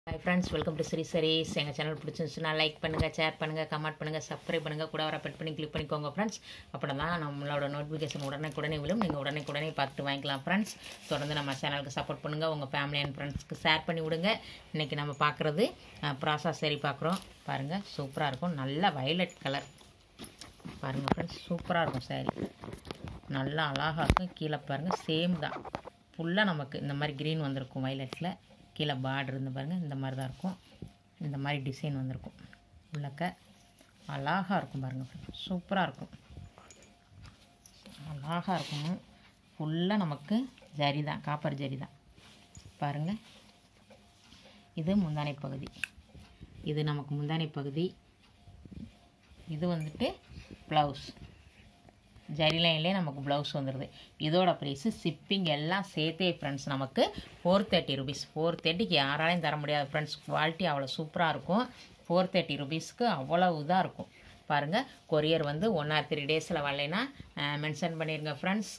hi friends welcome to Sri Sarees எங்கள் channel பிடிச்சிருந்துச்சுன்னா like பண்ணுங்கள் ஷேர் பண்ணுங்கள் கமெண்ட் பண்ணுங்கள் சப்ஸ்கிரைப் பண்ணுங்கள் கூட வர பெட் பண்ணி கிளிக் பண்ணிக்கோங்க ஃப்ரெண்ட்ஸ் அப்படி தான் நம்மளோட நோட்டிஃபிகேஷன் உடனே உடனே விழும் நீங்கள் உடனே உடனே பார்த்துட்டு வாங்கிக்கலாம் ஃப்ரெண்ட்ஸ் தொடர்ந்து நம்ம சேனலுக்கு சப்போர்ட் பண்ணுங்கள் உங்கள் ஃபேமிலி அண்ட் ஃப்ரெண்ட்ஸ்க்கு ஷேர் பண்ணி விடுங்க இன்றைக்கி நம்ம பார்க்குறது ப்ராசா சரி பார்க்குறோம் பாருங்கள் சூப்பராக இருக்கும் நல்ல வயலட் கலர் பாருங்கள் ஃப்ரெண்ட்ஸ் சூப்பராக இருக்கும் சாரி நல்லா அழகாக இருக்கும் கீழே பாருங்கள் சேம் தான் ஃபுல்லாக நமக்கு இந்த மாதிரி க்ரீன் வந்திருக்கும் வயலட்டில் கீழே பார்டர் இருந்து பாருங்கள் இந்த மாதிரி தான் இருக்கும் இந்த மாதிரி டிசைன் வந்திருக்கும் உள்ளக்க அழகாக இருக்கும் பாருங்கள் சூப்பராக இருக்கும் அழகாக இருக்கும் ஃபுல்லாக நமக்கு ஜரி தான் காப்பர் ஜரி தான் பாருங்கள் இது முந்தானை பகுதி இது நமக்கு முந்தானை பகுதி இது வந்துட்டு ப்ளவுஸ் ஜரி லைன்லேயே நமக்கு ப்ளவுஸ் வந்துடுது இதோட ப்ரைஸு ஷிப்பிங் எல்லாம் சேர்த்தே ஃப்ரெண்ட்ஸ் நமக்கு ஃபோர் தேர்ட்டி ருபீஸ் ஃபோர் தேர்ட்டிக்கு யாராலையும் தர முடியாது ஃப்ரெண்ட்ஸ் குவாலிட்டி அவ்வளோ சூப்பராக இருக்கும் ஃபோர் தேர்ட்டி ருபீஸ்க்கு அவ்வளோ இதாக இருக்கும் பாருங்கள் கொரியர் வந்து ஒன் ஆர் த்ரீ டேஸில் வரலைன்னா மென்ஷன் பண்ணிடுங்க ஃப்ரெண்ட்ஸ்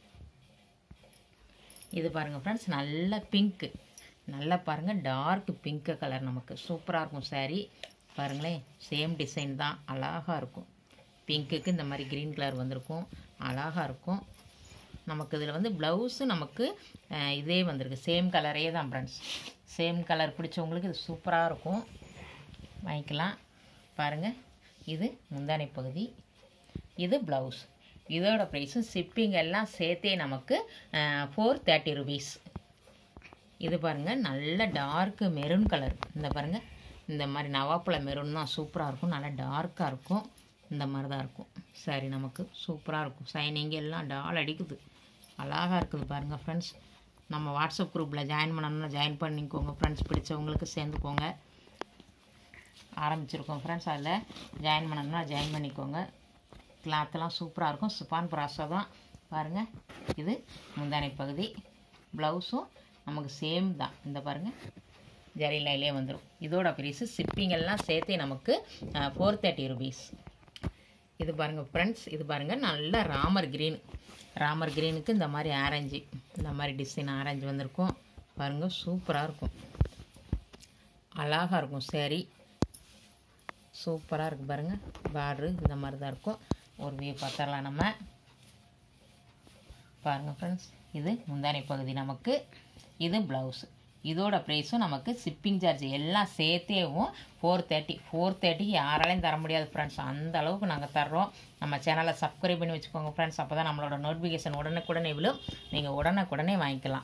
இது பாருங்கள் ஃப்ரெண்ட்ஸ் நல்ல பிங்க்கு நல்லா பாருங்கள் டார்க் பிங்க்கு கலர் நமக்கு சூப்பராக இருக்கும் saree பாருங்களேன் சேம் டிசைன் தான் அழகாக இருக்கும் பிங்க்குக்கு இந்த மாதிரி க்ரீன் கலர் வந்திருக்கும் அழகாக இருக்கும் நமக்கு இதில் வந்து ப்ளவுஸு நமக்கு அஹ், இதே வந்திருக்கு சேம் கலரே தான் ஃப்ரெண்ட்ஸ் சேம் கலர் பிடிச்சவங்களுக்கு இது சூப்பராக இருக்கும் வாங்கிக்கலாம் பாருங்கள் இது முந்தானை பகுதி இது ப்ளவுஸ் இதோட ப்ரைஸும் ஷிப்பிங் எல்லாம் சேர்த்தே நமக்கு ஃபோர் தேர்ட்டி ருபீஸ் இது பாருங்கள் நல்ல டார்க்கு மெரூன் கலர் இந்த பாருங்கள் இந்த மாதிரி நவாப்பழ மெரூன் தான் சூப்பராக இருக்கும் நல்லா டார்க்காக இருக்கும் இந்த மாதிரி தான் இருக்கும் சரி நமக்கு சூப்பராக இருக்கும் சைனிங் எல்லாம் டால் அடிக்குது அழகாக இருக்குது பாருங்கள் ஃப்ரெண்ட்ஸ் நம்ம வாட்ஸ்அப் குரூப்பில் ஜாயின் பண்ணணும்னா ஜாயின் பண்ணிக்கோங்க ஃப்ரெண்ட்ஸ் பிடிச்சவங்களுக்கு சேர்ந்துக்கோங்க ஆரம்பிச்சிருக்கோம் ஃப்ரெண்ட்ஸ் அதில் ஜாயின் பண்ணணும்னா ஜாயின் பண்ணிக்கோங்க கிளாத்தெல்லாம் சூப்பராக இருக்கும் சுப்பான் ப்ராஸோ தான் பாருங்கள் இது முந்தானை பகுதி ப்ளவுஸும் நமக்கு சேம் தான் இந்த பாருங்கள் ஜரி லைன்லேயே வந்துடும் இதோட ப்ரைஸு ஷிப்பிங் எல்லாம் சேர்த்தே நமக்கு ஃபோர் தேர்ட்டி ருபீஸ் இது பாருங்கள் ஃப்ரெண்ட்ஸ் இது பாருங்கள் நல்ல ராமர் க்ரீன் ராமர் க்ரீனுக்கு இந்த மாதிரி ஆரஞ்சு இந்த மாதிரி டிசைன் ஆரஞ்சு வந்திருக்கும் பாருங்கள் சூப்பராக இருக்கும் அழகாக இருக்கும் saree சூப்பராக இருக்குது பாருங்கள் பார்ட்ரு இந்த மாதிரி தான் இருக்கும் ஒரு வியூ பார்த்துடலாம் நம்ம பாருங்கள் ஃப்ரெண்ட்ஸ் இது முந்தானை பகுதி நமக்கு இது ப்ளவுஸ் இதோட ப்ரைஸும் நமக்கு ஷிப்பிங் சார்ஜ் எல்லாம் சேர்த்தேவும் ஃபோர் தேர்ட்டி ஃபோர் தேர்ட்டிக்கு யாராலையும் தர முடியாது ஃப்ரெண்ட்ஸ் அந்த அளவுக்கு நாங்கள் தர்றோம் நம்ம சேனலை சப்ஸ்கிரைப் பண்ணி வச்சுக்கோங்க ஃப்ரெண்ட்ஸ் அப்போ தான் நம்மளோட நோட்டிஃபிகேஷன் உடனுக்குடனே விழும் நீங்கள் உடனுக்குடனே வாங்கிக்கலாம்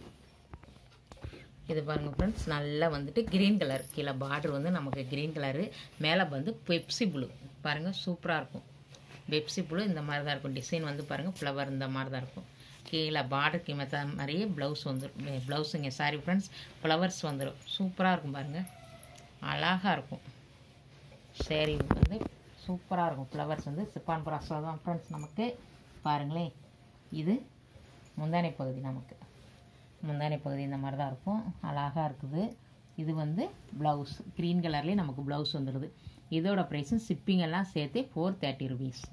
இது பாருங்கள் ஃப்ரெண்ட்ஸ் நல்லா வந்துட்டு க்ரீன் கலர் கீழே பார்டர் வந்து நமக்கு க்ரீன் கலரு மேலே வந்து பெப்சி ப்ளூ பாருங்கள் சூப்பராக இருக்கும் பெப்சி ப்ளூ இந்த மாதிரி தான் இருக்கும் டிசைன் வந்து பாருங்கள் ஃப்ளவர் இந்த மாதிரி தான் இருக்கும் கீழே பார்டருக்கு மெத்த மாதிரியே ப்ளவுஸ் வந்துடும் ப்ளவுஸுங்க சாரி ஃப்ரெண்ட்ஸ் ஃப்ளவர்ஸ் வந்துடும் சூப்பராக இருக்கும் பாருங்கள் அழகாக இருக்கும் சேரீ வந்து சூப்பராக இருக்கும் ஃப்ளவர்ஸ் வந்து சிப்பான் ப்ராஸோ தான் ஃப்ரெண்ட்ஸ் நமக்கு பாருங்களேன் இது முந்தானை பகுதி நமக்கு முந்தானை பகுதி இந்த மாதிரி தான் இருக்கும் அழகாக இருக்குது இது வந்து ப்ளவுஸ் க்ரீன் கலர்லேயே நமக்கு ப்ளவுஸ் வந்துடுது இதோட ப்ரைஸும் ஷிப்பிங் எல்லாம் சேர்த்து ஃபோர் தேர்ட்டி ருபீஸ்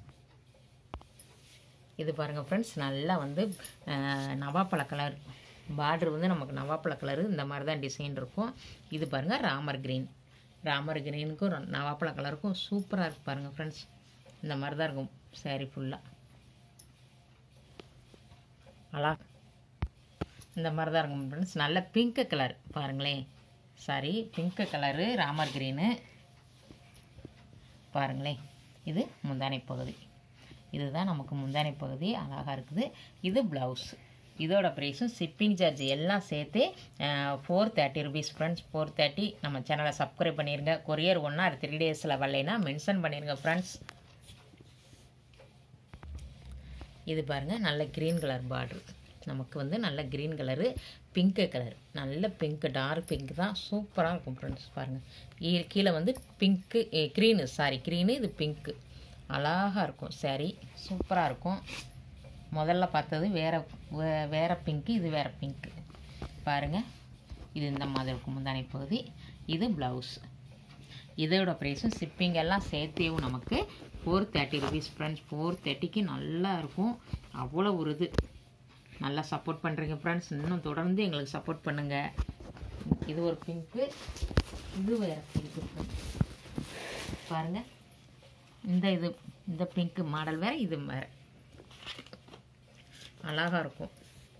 இது பாருங்கள் ஃப்ரெண்ட்ஸ் நல்லா வந்து அஹ், நவாப்பழ கலர் பார்டர் வந்து நமக்கு நவாப்பழ கலரு இந்த மாதிரி தான் டிசைன் இருக்கும் இது பாருங்கள் ராமர் கிரீன் ராமர் கிரீனுக்கும் ர- நவாப்பழ கலருக்கும் சூப்பராக இருக்கு பாருங்கள் ஃப்ரெண்ட்ஸ் இந்த மாதிரி தான் இருக்கும் saree ஃபுல்லாக அழகா இந்த மாதிரி தான் இருக்கும் ஃப்ரெண்ட்ஸ் நல்ல பிங்க் கலர் பாருங்களேன் sari pink colour Ramar green பாருங்களேன் இது முந்தானை பகுதி இதுதான் நமக்கு முந்தானை பகுதி அழகாக இருக்குது இது ப்ளவுஸ் இதோட ப்ரைஸும் ஷிப்பிங் சார்ஜ் எல்லாம் சேர்த்து four thirty rupees friends four thirty நம்ம சேனலை சப்ஸ்கிரைப் பண்ணிடுங்க கொரியர் ஒன்றா த்ரீ டேஸில் வரலைன்னா மென்ஷன் பண்ணிடுங்க ஃப்ரெண்ட்ஸ் இது பாருங்கள் நல்ல க்ரீன் கலர் பார்டர் நமக்கு வந்து நல்ல க்ரீன் கலரு பிங்க்கு கலர் நல்ல பிங்க் டார்க் பிங்க் தான் சூப்பராக இருக்கும் ஃப்ரெண்ட்ஸ் பாருங்கள் கீழே வந்து பிங்க்கு க்ரீனு சாரி க்ரீனு இது பிங்க்கு அழகாக இருக்கும் saree சூப்பராக இருக்கும் முதல்ல பார்த்தது வேறு வேறு பிங்க்கு இது வேறு பிங்க்கு பாருங்கள் இது இந்த மாதிரி இருக்கும் முந்தானை பகுதி இது ப்ளவுஸ் இதோட ப்ரைஸும் ஷிப்பிங் எல்லாம் சேர்த்தேவும் நமக்கு four thirty rupees friends four தேர்ட்டிக்கு நல்லா இருக்கும் அவ்வளோ ஒரு இது நல்லா சப்போர்ட் பண்ணுறீங்க ஃப்ரெண்ட்ஸ் இன்னும் தொடர்ந்து எங்களுக்கு சப்போர்ட் பண்ணுங்கள் இது ஒரு பிங்க்கு இது வேறு பிங்க்கு பாருங்கள் இந்த இது இந்த பிங்க் மாடல் வேறு இது வேறு அழகாக இருக்கும்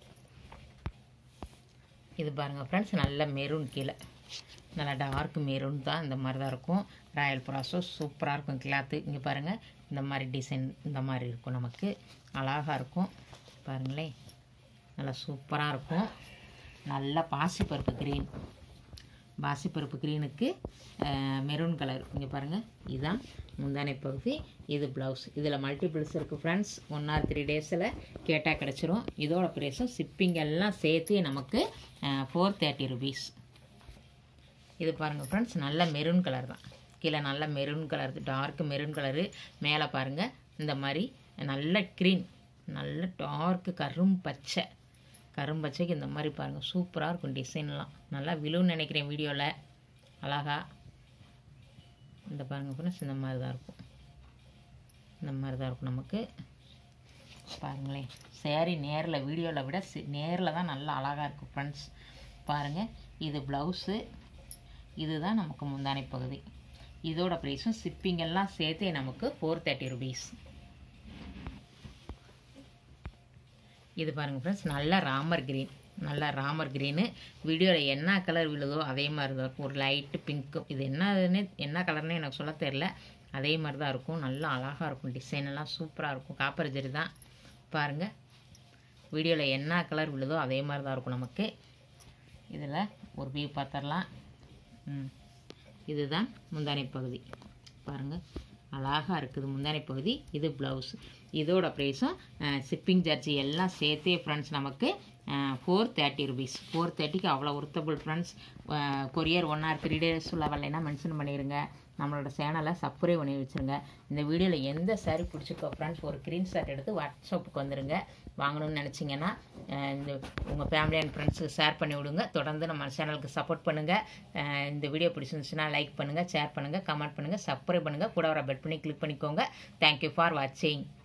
இது பாருங்கள் ஃப்ரெண்ட்ஸ் நல்ல மெரூன் கீழே நல்லா டார்க் மெரூன் தான் இந்த மாதிரி தான் இருக்கும் ராயல் ப்ராஸோ சூப்பராக இருக்கும் கிளாத்து இங்கே பாருங்கள் இந்த மாதிரி டிசைன் இந்த மாதிரி இருக்கும் நமக்கு அழகாக இருக்கும் பாருங்களேன் நல்லா சூப்பராக இருக்கும் நல்லா பாசிப்பருப்பு க்ரீன் பாசிப்பருப்பு க்ரீனுக்கு மெரூன் கலர் இங்கே பாருங்கள் இதுதான் முந்தானை பகுதி இது ப்ளவுஸ் இதில் மல்டிபிள்ஸ் இருக்குது ஃப்ரெண்ட்ஸ் ஒன் ஆர் த்ரீ டேஸில் கேட்டால் கிடச்சிரும் இதோட ப்ரைஸும் ஷிப்பிங் எல்லாம் சேர்த்து நமக்கு ஃபோர் தேர்ட்டி ருபீஸ் இது பாருங்கள் ஃப்ரெண்ட்ஸ் நல்ல மெரூன் கலர் தான் கீழே நல்ல maroon colour dark maroon colour மேலே பாருங்கள் இந்த மாதிரி நல்ல க்ரீன் நல்ல டார்க் கரும் பச்சை கரும்பச்சைக்கு இந்த மாதிரி பாருங்கள் சூப்பராக இருக்கும் டிசைன்லாம் நல்லா விழுன்னு நினைக்கிறேன் வீடியோவில் அழகா இந்த பாருங்கள் ஃப்ரெண்ட்ஸ் இந்த மாதிரி தான் இருக்கும் இந்த மாதிரி தான் இருக்கும் நமக்கு பாருங்களேன் சேரீ நேரில் வீடியோவில் விட நேரில் தான் நல்லா அழகாக இருக்கும் ஃப்ரெண்ட்ஸ் பாருங்கள் இது ப்ளவுஸு இதுதான் நமக்கு முந்தானை பகுதி இதோட ப்ரைஸும் ஷிப்பிங் எல்லாம் சேர்த்தே நமக்கு ஃபோர் தேர்ட்டி ருபீஸ் இது பாருங்கள் ஃப்ரெண்ட்ஸ் நல்ல ராமர் க்ரீன் நல்ல ராமர் க்ரீனு வீடியோவில் என்ன கலர் விழுதோ அதே மாதிரி தான் இருக்கும் ஒரு லைட்டு பிங்க்கும் இது என்னதுன்னு என்ன கலர்னு எனக்கு சொல்ல தெரில அதே மாதிரி தான் இருக்கும் நல்லா அழகாக இருக்கும் டிசைன் எல்லாம் சூப்பராக இருக்கும் காப்பர் ஜரி தான் பாருங்கள் வீடியோவில் என்ன கலர் விழுதோ அதே மாதிரி தான் இருக்கும் நமக்கு இதில் ஒரு வியூ பார்த்துடலாம் ம் இதுதான் முந்தானை பகுதி பாருங்கள் அழகாக இருக்குது முந்தானை பகுதி இது ப்ளவுஸ் இதோட ப்ரைஸும் ஷிப்பிங் சார்ஜ் எல்லாம் சேர்த்தே ஃப்ரெண்ட்ஸ் நமக்கு ஃபோர் தேர்ட்டி ருபீஸ் ஃபோர் தேர்ட்டிக்கு அவ்வளோ worthable friends courier one or three days உள்ள வரலைன்னா மென்ஷன் பண்ணிடுங்க நம்மளோட சேனலை சப்ஸ்கிரைப் பண்ணி வச்சுருங்க இந்த வீடியோவில் எந்த சாரீ பிடிச்சிருக்கோ ஃப்ரெண்ட்ஸ் ஒரு ஸ்க்ரீன்ஷாட் எடுத்து வாட்ஸ்அப்புக்கு வந்துடுங்க வாங்கணும்னு நினச்சிங்கன்னா இந்த உங்கள் ஃபேமிலி அண்ட் ஃப்ரெண்ட்ஸுக்கு ஷேர் பண்ணி விடுங்க தொடர்ந்து நம்ம சேனலுக்கு சப்போர்ட் பண்ணுங்கள் இந்த வீடியோ பிடிச்சிருந்துச்சுன்னா லைக் பண்ணுங்கள் ஷேர் பண்ணுங்கள் கமெண்ட் பண்ணுங்கள் சப்ஸ்கிரைப் பண்ணுங்கள் கூட வர பெட் பண்ணி கிளிக் பண்ணிக்கோங்க தேங்க்யூ ஃபார் வாட்சிங்